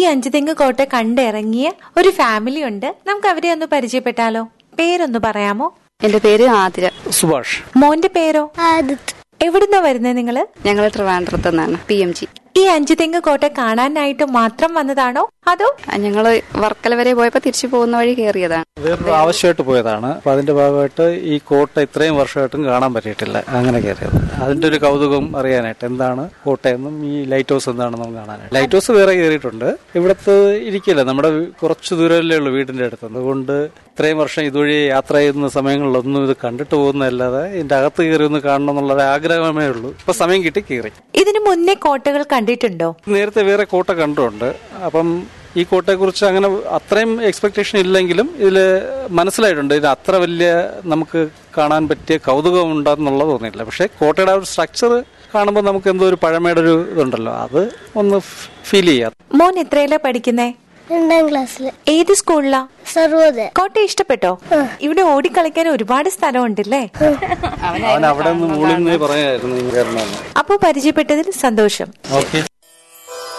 അഞ്ചുതെങ്ങ് കോട്ട കണ്ടിറങ്ങിയ ഒരു ഫാമിലി ഉണ്ട് നമുക്ക് അവരെ ഒന്ന് പരിചയപ്പെട്ടാലോ പേരൊന്ന് പറയാമോ എന്റെ പേര് ആതിര സുഭാഷ് മോന്റെ പേരോ എവിടുന്നാ വരുന്നത് നിങ്ങള് ഞങ്ങൾ ട്രിവാൻഡ്രത്ത് നിന്നാണ് പി എം ജി ഈ അഞ്ചുതെങ്ങ് കോട്ട കാണാനായിട്ട് മാത്രം വന്നതാണോ അതോ ഞങ്ങൾ വർക്കല വരെ പോയപ്പോ തിരിച്ചു പോകുന്ന വഴി കയറിയതാണ് വേറൊരു ആവശ്യമായിട്ട് പോയതാണ് അപ്പൊ അതിന്റെ ഭാഗമായിട്ട് ഈ കോട്ട ഇത്രയും വർഷമായിട്ടും കാണാൻ പറ്റിയിട്ടില്ല അങ്ങനെ കയറിയത് അതിന്റെ ഒരു കൗതുകം അറിയാനായിട്ട് എന്താണ് കോട്ടയെന്നും ഈ ലൈറ്റ് ഹൗസ് എന്താണെന്നും കാണാനായിട്ട് ലൈറ്റ് ഹൗസ് വേറെ കയറിയിട്ടുണ്ട് ഇവിടത്തെ ഇരിക്കില്ല നമ്മുടെ വി- കുറച്ച് ദൂരമല്ലേ ഉള്ളൂ വീടിന്റെ അടുത്ത് അതുകൊണ്ട് ഇത്രയും വർഷം ഇതുവഴി യാത്ര ചെയ്യുന്ന സമയങ്ങളിലൊന്നും ഇത് കണ്ടിട്ട് പോകുന്നതല്ലാതെ ഇതിന്റെ അകത്ത് കയറി ഒന്ന് കാണണം എന്നുള്ള ഒരു ആഗ്രഹമേ ഉള്ളൂ ഇപ്പൊ സമയം കിട്ടി കയറി ഇതിനു മുന്നേ കോട്ടകൾ കണ്ടിട്ടുണ്ടോ നേരത്തെ വേറെ കോട്ട കണ്ടിട്ടുണ്ട് അപ്പം ഈ കോട്ടയെക്കുറിച്ച് അങ്ങനെ അത്രയും എക്സ്പെക്ടേഷൻ ഇല്ലെങ്കിലും ഇതിൽ മനസ്സിലായിട്ടുണ്ട് ഇത് അത്ര വലിയ നമുക്ക് കാണാൻ പറ്റിയ കൗതുകം ഉണ്ടെന്നുള്ളത് തോന്നിയില്ല പക്ഷേ കോട്ടയുടെ ആ ഒരു സ്ട്രക്ചർ കാണുമ്പോൾ നമുക്ക് എന്തോ ഒരു പഴമയുടെ ഒരു ഇതുണ്ടല്ലോ അത് ഒന്ന് ഫീൽ ചെയ്യാം മോൻ എത്രയിലാ പഠിക്കുന്നേ രണ്ടാം ക്ലാസ്സില് ഏത് സ്കൂളിലാ സർവോദയ കോട്ട ഇഷ്ടപ്പെട്ടോ ഇവിടെ ഓടിക്കളിക്കാൻ ഒരുപാട് സ്ഥലമുണ്ടല്ലേ അവൻ അവിടെ നിന്ന് മുകളിൽ നിന്ന് പറയായിരുന്നു ഇങ്ങനെ കയറണമെന്ന് അപ്പോ പരിചയപ്പെട്ടതിൽ സന്തോഷം ഓക്കെ